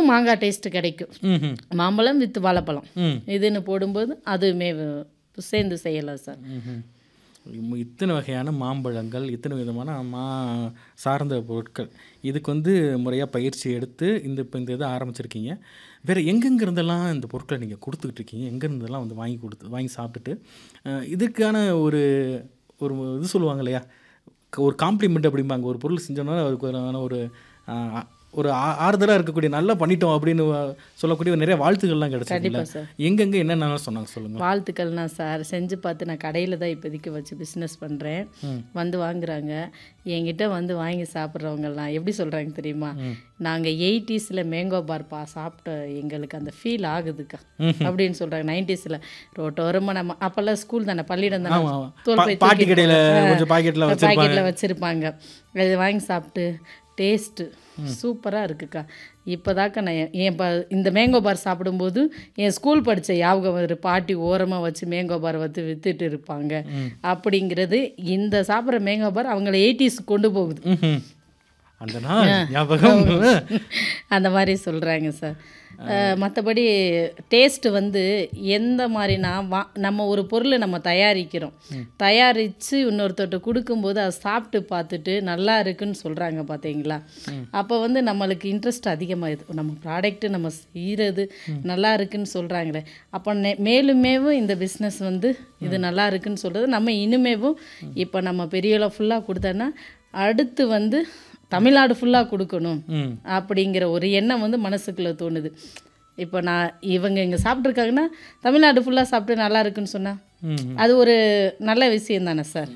அதுவும் மாங்காய் டேஸ்ட் கிடைக்கும் ம்ஹும். மாம்பழம் வித் வாழைப்பழம் ம் இதுன்னு போடும்போது அதுவுமே வ- சேர்ந்து செய்யலாம் சார் ம்ஹும். இம்ம- இத்தனை வகையான மாம்பழங்கள் இத்தனை விதமான மா சார்ந்த பொருட்கள் இதுக்கு வந்து முறையாக பயிற்சி எடுத்து இந்த இப்போ இந்த இதை ஆரம்பிச்சிருக்கீங்க வேறு எங்கெங்க இருந்தெல்லாம் இந்த பொருட்களை நீங்கள் கொடுத்துக்கிட்டு இருக்கீங்க எங்கே இருந்தெல்லாம் வந்து வாங்கி கொடுத்து வாங்கி சாப்பிட்டுட்டு அஹ், இதுக்கான ஒரு ஒரு இது சொல்லுவாங்க இல்லையா க- ஒரு காம்ப்ளிமெண்ட் அப்படிம்பாங்க ஒரு பொருள் செஞ்சோன்னா அதுக்கு ஒரு ஒரு அஹ், ஒரு ஆ- ஆறுதலாக இருக்கக்கூடிய நல்லா பண்ணிட்டோம் அப்படின்னு வ- சொல்லக்கூடிய நிறைய வாழ்த்துக்கள்லாம் கிடைச்சிருக்குல்ல கண்டிப்பா சார். எங்கெங்கே என்னென்ன சொன்னாங்க சொல்லுங்கள் வாழ்த்துக்கள்னா சார் செஞ்சு பார்த்து நான் கடையில் தான் இப்போதைக்கு வச்சு பிஸ்னஸ் பண்ணுறேன் வந்து வாங்குறாங்க என்கிட்ட வந்து வாங்கி சாப்பிட்றவங்கலாம் எப்படி சொல்கிறாங்க தெரியுமா நாங்கள் எயிட்டிஸில் மேங்கோ பார் பா சாப்பிட்ட எங்களுக்கு அந்த ஃபீல் ஆகுதுக்கா அப்படின்னு சொல்கிறாங்க நைன்டிஸில் ரோட்டோரமாக நம்ம அப்போல்லாம் ஸ்கூல் தானே பள்ளியிடம் தானே ஆமா, ஆமா. தோல் பா- பை பாட்டி தூக்கிட்டு கடையில போ- கொஞ்சம் பாக்கெட்ல வச்சிருப்பாங்க. பாக்கெட்டில் வச்சுருப்பாங்க அது வாங்கி சாப்பிட்டு டேஸ்ட்டு சூப்பராக இருக்குக்கா இப்போதாக்கா நான் என் என் ப இந்த மேங்கோ பார் சாப்பிடும்போது என் ஸ்கூல் படித்த ஞாபகம் ஒரு பாட்டி ஓரமாக வச்சு மேங்கோ பார் வச்சு வித்துட்டு இருப்பாங்க அப்படிங்கிறது இந்த சாப்பிட்ற மேங்கோ பார் அவங்கள எயிட்டிஸ் கொண்டு போகுது ம்ஹும். அந்த நாள் ஞாபகம் அந்த மாதிரி சொல்கிறாங்க சார் மற்றபடி டேஸ்ட்டு வந்து எந்த மாதிரினா வா நம்ம ஒரு பொருளை நம்ம தயாரிக்கிறோம் தயாரித்து இன்னொருத்தர்கிட்ட கொடுக்கும்போது அதை சாப்பிட்டு பார்த்துட்டு நல்லா இருக்குன்னு சொல்கிறாங்க பார்த்தீங்களா அப்போ வந்து நம்மளுக்கு இன்ட்ரெஸ்ட் அதிகமாகுது நம்ம ப்ராடக்ட்டு நம்ம செய்கிறது நல்லா இருக்குன்னு சொல்கிறாங்களே அப்போ நெ மேலுமேவும் இந்த பிஸ்னஸ் வந்து இது நல்லா இருக்குன்னு சொல்கிறது நம்ம இனிமேவும் இப்போ நம்ம பெரியவளை ஃபுல்லாக கொடுத்தோன்னா அடுத்து வந்து தமிழ்நாடு ஃபுல்லாக கொடுக்கணும் ம். அப்படிங்கிற ஒரு எண்ணம் வந்து மனசுக்குள்ளே தோணுது இப்போ நான் இவங்க இங்கே சாப்பிட்ருக்காங்கன்னா தமிழ்நாடு ஃபுல்லாக சாப்பிட்டு நல்லா இருக்குன்னு சொன்னால் ம். அது ஒரு நல்ல விஷயம் தானே சார்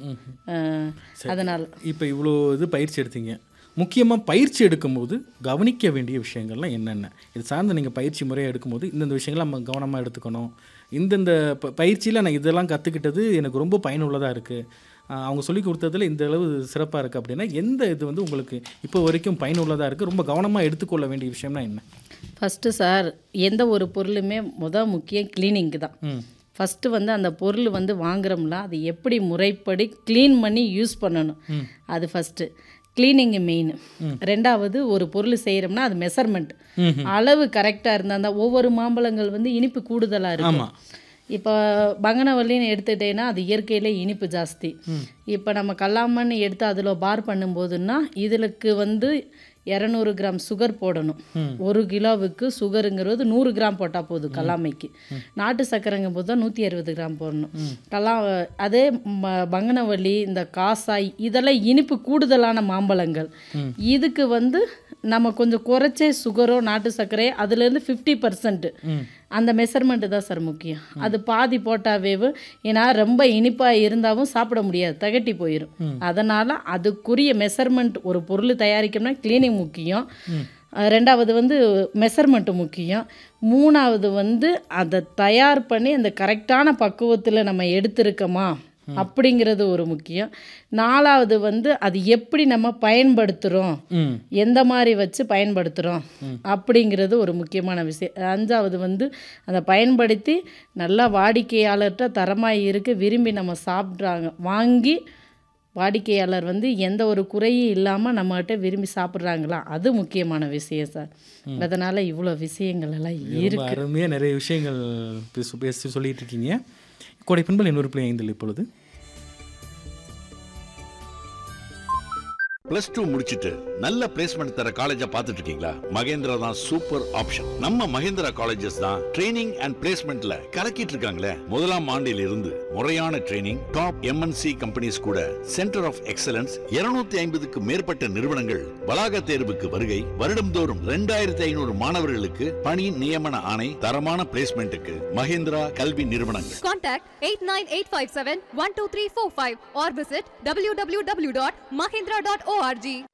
அதனால் இப்போ இவ்வளோ இது பயிற்சி எடுத்தீங்க முக்கியமாக பயிற்சி எடுக்கும்போது கவனிக்க வேண்டிய விஷயங்கள்லாம் என்னென்ன இது சார்ந்து நீங்கள் பயிற்சி முறையாக எடுக்கும்போது இந்தந்த விஷயங்களை நம்ம கவனமாக எடுத்துக்கணும் இந்தந்த ப பயிற்சியில் நான் இதெல்லாம் கற்றுக்கிட்டது எனக்கு ரொம்ப பயனுள்ளதாக இருக்குது அவங்க சொல்லி கொடுத்ததுல இந்த அளவு சிறப்பாக இருக்குது அப்படின்னா எந்த இது வந்து உங்களுக்கு இப்போ வரைக்கும் பயனுள்ளதாக இருக்குது ரொம்ப கவனமாக எடுத்துக்கொள்ள வேண்டிய விஷயம்னா என்ன ஃபஸ்ட்டு சார் எந்த ஒரு பொருளுமே முத முக்கியம் கிளீனிங்கு தான் ம் ஃபஸ்ட்டு வந்து அந்த பொருள் வந்து வாங்குறோம்ல அது எப்படி முறைப்படி க்ளீன் பண்ணி யூஸ் பண்ணணும் அது ஃபஸ்ட்டு க்ளீனிங் மெயின் ரெண்டாவது ஒரு பொருள் செய்கிறோம்னா அது மெஷர்மெண்ட் அளவு கரெக்டாக இருந்தால் தான் ஒவ்வொரு மாம்பழங்கள் வந்து இனிப்பு கூடுதலாக இருக்கும் ஆமாம் இப்போ பங்கனவல்லின்னு எடுத்துட்டேன்னா அது இயற்கையிலே இனிப்பு ஜாஸ்தி இப்போ நம்ம கல்லாமண் எடுத்து அதில் பார் பண்ணும்போதுன்னா இதுக்கு வந்து இரநூறு கிராம் சுகர் போடணும் ஒரு கிலோவுக்கு சுகருங்கிறது நூறு கிராம் போட்டால் போதும் கல்லாமைக்கு நாட்டு சர்க்கரைங்கும் போது தான் நூற்றி அறுபது கிராம் போடணும் கல்லா அதே ம- பங்கனவள்ளி இந்த காசாய் இதெல்லாம் இனிப்பு கூடுதலான மாம்பழங்கள் இதுக்கு வந்து நம்ம கொஞ்சம் குறைச்சே சுகரோ நாட்டு சர்க்கரையோ அதுலேருந்து ஃபிஃப்டி பர்சன்ட் அந்த மெஷர்மெண்ட்டு தான் சார் முக்கியம் அது பாதி போட்டாவே ஏன்னா ரொம்ப இனிப்பாக இருந்தாலும் சாப்பிட முடியாது திகட்டி போயிடும் அதனால் அதுக்குரிய மெஷர்மெண்ட் ஒரு பொருள் தயாரிக்கணும்னா க்ளீனிங் முக்கியம் அஹ் ரெண்டாவது வந்து மெஷர்மெண்ட்டு முக்கியம் மூணாவது வந்து அதை தயார் பண்ணி அந்த கரெக்டான பக்குவத்தில் நம்ம எடுத்திருக்கோமா அப்படிங்கிறது ஒரு முக்கியம் நாலாவது வந்து அது எப்படி நம்ம பயன்படுத்துகிறோம் ம் எந்த மாதிரி வச்சு பயன்படுத்துகிறோம் அப்படிங்கிறது ஒரு முக்கியமான விஷயம் அஞ்சாவது வந்து அதை பயன்படுத்தி நல்லா வாடிக்கையாளர்கிட்ட தரமாக இருக்கு விரும்பி நம்ம சாப்பிட்றாங்க வாங்கி வாடிக்கையாளர் வந்து எந்த ஒரு குறையும் இல்லாமல் நம்மகிட்ட விரும்பி சாப்பிட்றாங்களா அது முக்கியமான விஷயம் சார் அதனால் இவ்வளோ விஷயங்கள் எல்லாம் இருக்கு ரொம்ப அருமையாக நிறைய விஷயங்கள் பேச பேசி சொல்லிட்டு இருக்கீங்க கோடை பின்பல் இன்னொரு பிள்ளை ஐந்தில் இப்பொழுது பிளஸ் டூ முடிச்சிட்டு நல்ல பிளேஸ்மெண்ட் தர காலேஜா பார்த்துட்டு இருக்கீங்களா மகேந்திரா தான் சூப்பர் ஆப்ஷன் நம்ம மகேந்திரா காலேஜஸ் தான் ட்ரைனிங் அண்ட் பிளேஸ்மெண்ட்ல கலக்கிட்டு இருக்காங்களே முதலாம் ஆண்டில் இருந்து முறையான ட்ரைனிங் டாப் எம்என்சி கம்பெனிஸ் கூட சென்டர் ஆஃப் எக்ஸலன்ஸ் 250 ஐம்பதுக்கு மேற்பட்ட நிறுவனங்கள் வளாக தேர்வுக்கு வருகை வருடம்தோறும் ரெண்டாயிரத்தி ஐநூறு மாணவர்களுக்கு பணி நியமன ஆணை தரமான பிளேஸ்மெண்ட்டுக்கு மகேந்திரா கல்வி நிறுவனங்கள் Contact 89857 12345 or visit www.mahindra.org.